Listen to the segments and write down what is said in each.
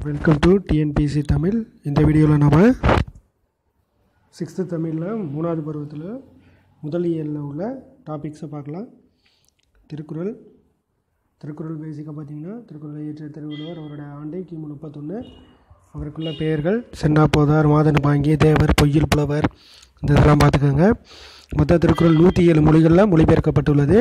welcome to TNPSC Tamil இந்த வீடியோவில் நம்ம சிக்ஸ்த்து தமிழில் மூணாவது பருவத்தில் முதல் இயலில் உள்ள டாபிக்ஸை பார்க்கலாம் திருக்குறள் திருக்குறள் பேசிக்காக பார்த்தீங்கன்னா திருக்குறளை இயற்றிய திருவள்ளுவர் அவருடைய ஆண்டு கிமு முப்பத்தொன்று அவருக்குள்ள பெயர்கள் சென்னா போதார் மாதன் பாங்கி தேவர் பொய்யில் புலவர் இந்த இதெல்லாம் பார்த்துக்கோங்க மொத்த திருக்குறள் நூற்றி ஏழு மொழிகளில் மொழிபெயர்க்கப்பட்டுள்ளது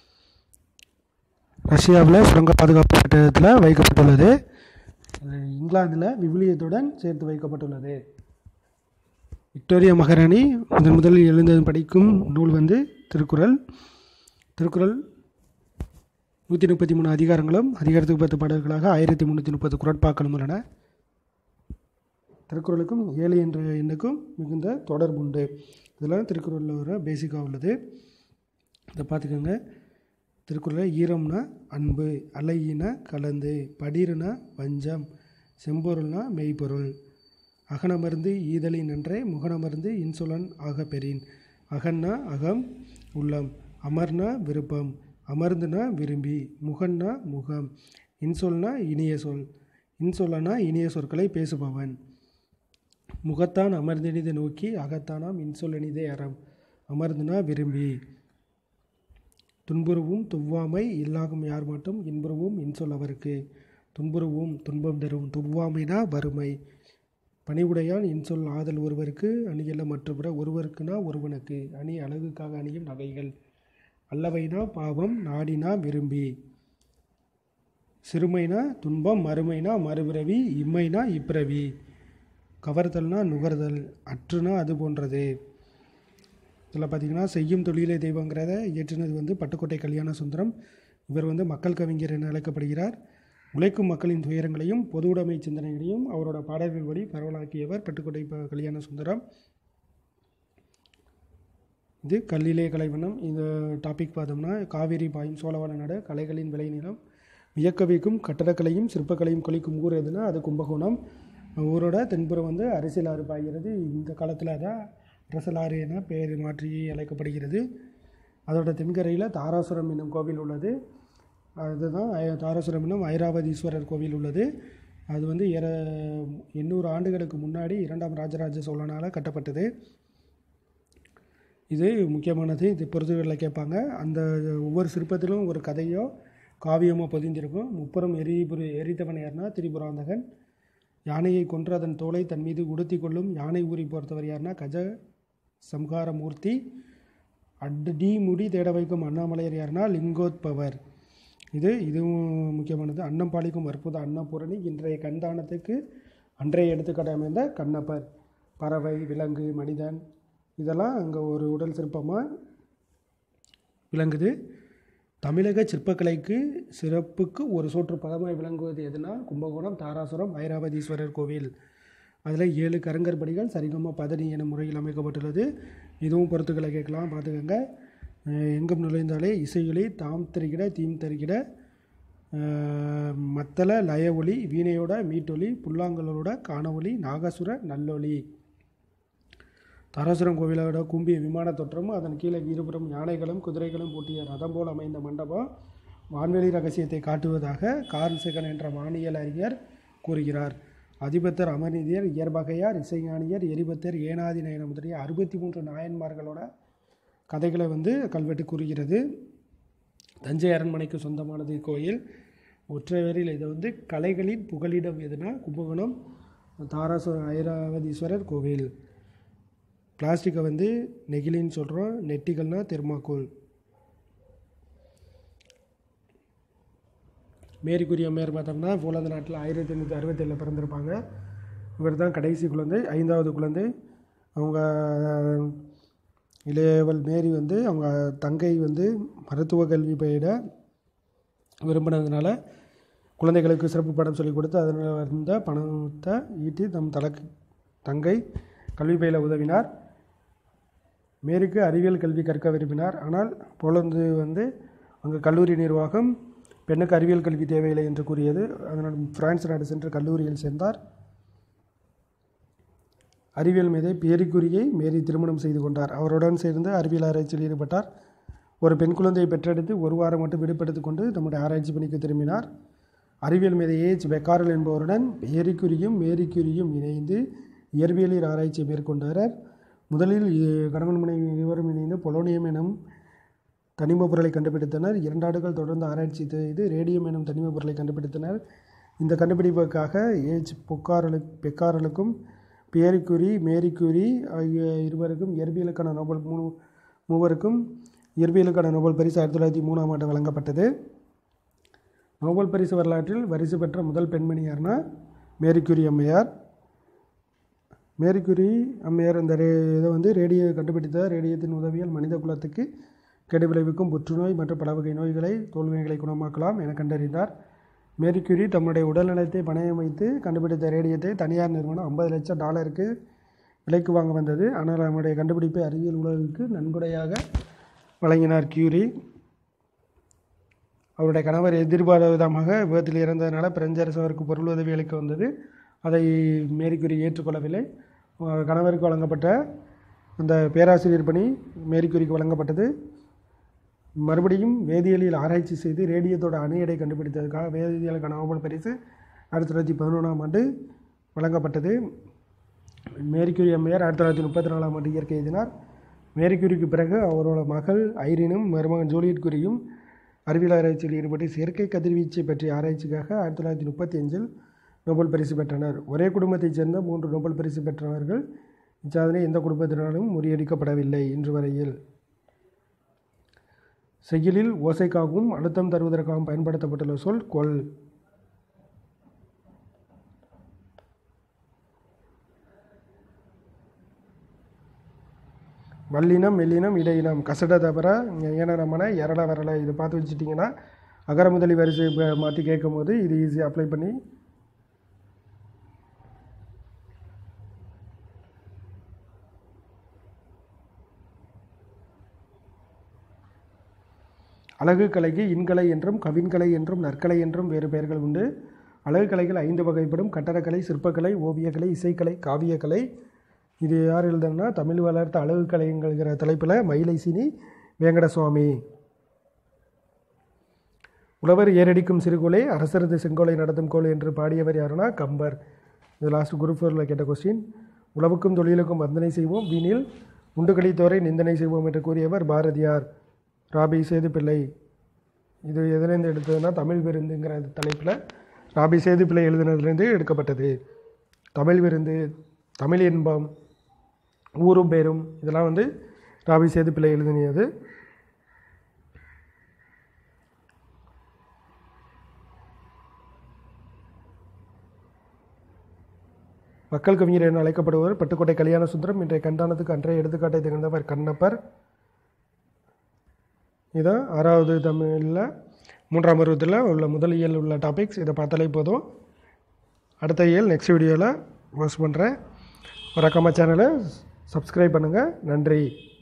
ரஷ்யாவில் சுரங்க பாதுகாப்பு கட்டடத்தில் வைக்கப்பட்டுள்ளது அது இங்கிலாந்தில் விவிலியத்துடன் சேர்த்து வைக்கப்பட்டுள்ளது விக்டோரியா மகாராணி முதன் முதலில் எழுந்தது படிக்கும் நூல் வந்து திருக்குறள் திருக்குறள் நூற்றி முப்பத்தி மூணு அதிகாரங்களும் அதிகாரத்துக்கு பத்து பாடல்களாக ஆயிரத்தி முந்நூற்றி முப்பது குரட்பாக்களும் உள்ளன திருக்குறளுக்கும் ஏழு என்ற எண்ணுக்கும் மிகுந்த தொடர்புண்டு இதெல்லாம் திருக்குறளில் வர பேசிக்காக உள்ளது இதை பார்த்துக்கோங்க திருக்குறளில் ஈரம்னா அன்பு அலையினா கலந்து படிருனா வஞ்சம் செம்பொருள்னா மெய்ப்பொருள் அகனமர்ந்து ஈதலி நன்றே முகனமர்ந்து இன்சொலன் ஆக பெறின் அகன்னா அகம் உள்ளம் அமர்னா விருப்பம் அமர்ந்துனா விரும்பி முகன்னா முகம் இன்சொல்னா இனிய சொல் இன்சொல்லனா இனிய சொற்களை பேசுபவன் முகத்தான் அமர்ந்தினிதை நோக்கி அகத்தானாம் இன்சொல்லனிதே அறம் அமர்ந்துனா விரும்பி துன்புறுவும் துவ்வாமை இல்லாகும் யார் மட்டும் இன்புறுவும் இன்சொல் அவருக்கு துன்புறுவும் துன்பம் தரும் துவ்வாமைனா வறுமை பணிவுடையான் இன்சொல் ஆதல் ஒருவருக்கு அணியல்ல மற்றபிற ஒருவருக்குனா ஒருவனுக்கு அணி அழகுக்காக அணியும் நகைகள் அல்லவைனா பாவம் நாடினா விரும்பி சிறுமைனா துன்பம் மறுமைனா மறுபிறவி இம்மைனா இப்பிறவி கவர்தல்னா நுகர்தல் அற்றுனா அது போன்றது இதில் பார்த்திங்கன்னா செய்யும் தொழிலே தெய்வங்கிறத இயற்றினது வந்து பட்டுக்கோட்டை கல்யாண சுந்தரம் இவர் வந்து மக்கள் கவிஞர் என அழைக்கப்படுகிறார் உழைக்கும் மக்களின் துயரங்களையும் பொது உடைமை சிந்தனைகளையும் அவரோட பாடல்கள் வழி பரவலாக்கியவர் பட்டுக்கோட்டை ப கல்யாண சுந்தரம் இது கல்லிலே கலைவனம் இந்த டாபிக் பார்த்தோம்னா காவேரி பாயும் சோழவன நாடு கலைகளின் விளைநிலம் வியக்க வைக்கும் கட்டடக்கலையும் சிற்பக்கலையும் கொலிக்கும் ஊர் எதுனா அது கும்பகோணம் ஊரோட தென்புறம் வந்து அரசியல் ஆறு பாய்கிறது இந்த காலத்தில் தான் அரசலாறு என பெயர் மாற்றி அழைக்கப்படுகிறது அதோட தென்கரையில் தாராசுரம் என்னும் கோவில் உள்ளது அதுதான் ஐ- தாராசுரம் என்னும் ஐராவதீஸ்வரர் கோவில் உள்ளது அது வந்து ஏற எண்ணூறு ஆண்டுகளுக்கு முன்னாடி இரண்டாம் ராஜராஜ சோழனால் கட்டப்பட்டது இது முக்கியமானது இது பொறுத்துகளில் கேட்பாங்க அந்த ஒவ்வொரு சிற்பத்திலும் ஒரு கதையோ காவியமோ பதிந்திருக்கும் முப்புறம் எரிபுரி எரித்தவன் யாருன்னா திரிபுராந்தகன் யானையை கொன்று அதன் தோலை தன் மீது உடுத்தி கொள்ளும் யானை ஊரி பொறுத்தவர் யாருன்னா கஜ சம்ஹாரமூர்த்தி அடி முடி தேட வைக்கும் அண்ணாமலையார் யாருன்னா லிங்கோத்பவர் இது இதுவும் முக்கியமானது அன்னம் பாலிக்கும் அற்புத அன்னபூரணி இன்றைய கண்தானத்துக்கு அன்றைய எடுத்துக்காட்டு அமைந்த கண்ணப்பர் பறவை விலங்கு மனிதன் இதெல்லாம் அங்கே ஒரு உடல் சிற்பமாக விளங்குது தமிழக சிற்பக்கலைக்கு சிறப்புக்கு ஒரு சோற்று பதமாய் விளங்குவது எதுனா கும்பகோணம் தாராசுரம் ஐராவதீஸ்வரர் கோவில் அதில் ஏழு கருங்கற்படிகள் சரிகம பதனி எனும் முறையில் அமைக்கப்பட்டுள்ளது இதுவும் பொறுத்துக்களை கேட்கலாம் பார்த்துக்கோங்க அஹ் எங்கும் நுழைந்தாலே இசையொலி தாம் தருகிட தீம் தருகிட அஹ் மத்தள லய ஒலி வீணையோட மீட்டொலி புல்லாங்குழலோட காணொலி நாகசுர நல்லொலி தாராசுரம் கோவிலோட கும்பிய விமான தோற்றமும் அதன் கீழே வீரபுரம் யானைகளும் குதிரைகளும் பூட்டிய ரதம் போல் அமைந்த மண்டபம் வான்வெளி ரகசியத்தை காட்டுவதாக கார்ல் செகன் என்ற வானியல் அறிஞர் கூறுகிறார் அதிபத்தர் அமர்நீதியர் இயற்பகையார் இசைஞானியர் எரிபத்தர் ஏனாதி நயனம் முதலிய அறுபத்தி மூன்று நாயன்மார்களோட கதைகளை வந்து கல்வெட்டு கூறுகிறது தஞ்சை அரண்மனைக்கு சொந்தமானது கோயில் ஒற்றைவரில் இது வந்து கலைகளின் புகலிடம் எதுனா கும்பகோணம் தாராசுர ஐராவதீஸ்வரர் கோவில் பிளாஸ்டிக்கை வந்து நெகிழின்னு சொல்கிறோம் நெட்டிகள்னா தெர்மாக்கோல் மேரிக்குரிய அம்மையார் பார்த்தோம்னா போலந்து நாட்டில் ஆயிரத்தி எண்ணூற்றி அறுபத்தேழில் பிறந்திருப்பாங்க இவர் தான் கடைசி குழந்தை ஐந்தாவது குழந்தை அவங்க இளையவள் மேரி வந்து அவங்க தங்கை வந்து மருத்துவ கல்வி பயிட விரும்பினதுனால குழந்தைகளுக்கு சிறப்பு பாடம் சொல்லிக் கொடுத்து அதில் வந்த பணத்தை ஈட்டி தம் தல தங்கை கல்வி பயில உதவினார் மேரிக்கு அறிவியல் கல்வி கற்க விரும்பினார் ஆனால் போலந்து வந்து அங்கே கல்லூரி நிர்வாகம் பெண்ணுக்கு அறிவியல் கல்வி தேவையில்லை என்று கூறியது அதனால் பிரான்ஸ் நாடு சென்று கல்லூரியில் சேர்ந்தார் அறிவியல் மீது பேரிக்குரியை மேரி திருமணம் செய்து கொண்டார் அவருடன் சேர்ந்து அறிவியல் ஆராய்ச்சியில் ஈடுபட்டார் ஒரு பெண் குழந்தையை பெற்றெடுத்து ஒரு வாரம் மட்டும் விடுபடுத்திக் கொண்டு தம்முடைய ஆராய்ச்சி பணிக்கு திரும்பினார் அறிவியல் மேதை ஏச் பெக்காரல் என்பவருடன் ஏரிக்குரியும் மேரிக்குரியும் இணைந்து இயற்பியலில் ஆராய்ச்சி மேற்கொண்டார் முதலில் இ- கணவன் மனைவி இருவரும் இணைந்து பொலோனியம் எனும் தனிமப் பொருளை கண்டுபிடித்தனர் இரண்டு ஆண்டுகள் தொடர்ந்து ஆராய்ச்சி செய்து ரேடியம் எனும் தனிமப் பொருளை கண்டுபிடித்தனர் இந்த கண்டுபிடிப்புக்காக ஏச் பொக்காரலு பெக்காரலுக்கும் பியரி குரி மேரி குரி ஆகிய இருவருக்கும் இயற்பியலுக்கான நோபல் மூணு மூவருக்கும் இயற்பியலுக்கான நோபல் பரிசு ஆயிரத்தி தொள்ளாயிரத்தி மூணாம் ஆண்டு வழங்கப்பட்டது நோபல் பரிசு வரலாற்றில் பரிசு பெற்ற முதல் பெண்மணி யாருன்னா மேரி குரி அம்மையார் மேரி குரி அம்மையார் இந்த ரே இதை வந்து ரேடியோ கண்டுபிடித்த ரேடியத்தின் உதவியால் மனித குலத்துக்கு கெடு விளைவிக்கும் புற்றுநோய் மற்றும் பல வகை நோய்களை தோல்விகளை குணமாக்கலாம் என கண்டறிந்தார் மேரி குரி தம்முடைய உடல்நலத்தை பணயம் வைத்து கண்டுபிடித்த ரேடியத்தை தனியார் நிறுவனம் ஐம்பது லட்சம் டாலருக்கு விலைக்கு வாங்க வந்தது ஆனால் நம்முடைய கண்டுபிடிப்பை அறிவியல் உலகுக்கு நன்கொடையாக வழங்கினார் கியூரி அவருடைய கணவர் எதிர்பாராத விதமாக விபத்தில் இறந்ததனால பிரெஞ்சு அரசு அவருக்கு பொருள் உதவி அளிக்க வந்தது அதை மேரிக்குரி ஏற்றுக்கொள்ளவில்லை அஹ் கணவருக்கு வழங்கப்பட்ட அந்த பேராசிரியர் பணி மேரிக்குரிக்கு வழங்கப்பட்டது மறுபடியும் வேதியியலில் ஆராய்ச்சி செய்து ரேடியத்தோட அணு எடை கண்டுபிடித்ததுக்காக வேதியியலுக்கான நோபல் பரிசு ஆயிரத்தி தொள்ளாயிரத்தி பதினொன்றாம் ஆண்டு வழங்கப்பட்டது மேரிக்குரி அம்மையார் ஆயிரத்தி தொள்ளாயிரத்தி முப்பத்தி நாலாம் ஆண்டு இயற்கை எழுதினார் மேரிக்குரிக்கு பிறகு அவரோட மகள் ஐரினும் மருமகன் ஜூலியட் குரியும் அறிவியல் ஆராய்ச்சியில் ஈடுபட்டு செயற்கை கதிர்வீச்சை பற்றிய ஆராய்ச்சிக்காக ஆயிரத்தி தொள்ளாயிரத்தி முப்பத்தி அஞ்சில் நோபல் பரிசு பெற்றனர் ஒரே குடும்பத்தைச் சேர்ந்த மூன்று நோபல் பரிசு பெற்றவர்கள் இச்சாதனை எந்த குடும்பத்தினாலும் முறியடிக்கப்படவில்லை இன்று வரையில் செய்யுளில் ஓசைக்காகவும் அழுத்தம் தருவதற்காகவும் பயன்படுத்தப்பட்டுள்ள சொல் கொல் வல்லினம் மெல்லினம் இடையினம் கசட தவிர ஏனரமன எரள வரல இதை பார்த்து வச்சுட்டிங்கன்னா அகர முதலி வரிசை ப- மாற்றி கேட்கும்போது இது ஈஸியாக அப்ளை பண்ணி அழகு கலைக்கு இன்கலை என்றும் கவின்கலை என்றும் நற்கலை என்றும் வேறு பெயர்கள் உண்டு அழகு கலைகள் ஐந்து வகைப்படும் கட்டடக்கலை சிற்பக்கலை ஓவியக்கலை இசைக்கலை காவியக்கலை இது யார் எழுதுனா தமிழ் வளர்த்த அழகு கலைங்கிற தலைப்பில் மயிலை சீனி வேங்கடசுவாமி உழவர் ஏரடிக்கும் சிறுகோலை அரசரது செங்கோலை நடத்தும் கோல் என்று பாடியவர் யாருன்னா கம்பர் இது லாஸ்ட் குரூப் ஃபோரில் கேட்ட கொஸ்டின் உழவுக்கும் தொழிலுக்கும் வந்தனை செய்வோம் வீணில் உண்டு கழித்தோரை நிந்தனை செய்வோம் என்று கூறியவர் பாரதியார் ராபி சேது பிள்ளை இது எதுலேருந்து எடுத்ததுன்னா தமிழ் விருந்துங்கிற தலைப்பில் ராபி சேது பிள்ளை எழுதினதுலேருந்து எடுக்கப்பட்டது தமிழ் விருந்து தமிழ் இன்பம் ஊரும் பேரும் இதெல்லாம் வந்து ராபி சேது பிள்ளை எழுதினியது மக்கள் கவிஞர் என அழைக்கப்படுவர் பட்டுக்கோட்டை கல்யாண சுந்தரம் இன்றைய கண்டானத்துக்கு அன்றைய எடுத்துக்காட்டை திகழ்ந்தவர் கண்ணப்பர் இதான் ஆறாவது தமிழில் மூன்றாம் பருவத்தில் உள்ள முதல் இயல் உள்ள டாபிக்ஸ் இதை பார்த்தாலே போதும் அடுத்த இயல் நெக்ஸ்ட் வீடியோவில் போஸ்ட் பண்ணுறேன் மறக்காம சேனலை சப்ஸ்கிரைப் பண்ணுங்கள் நன்றி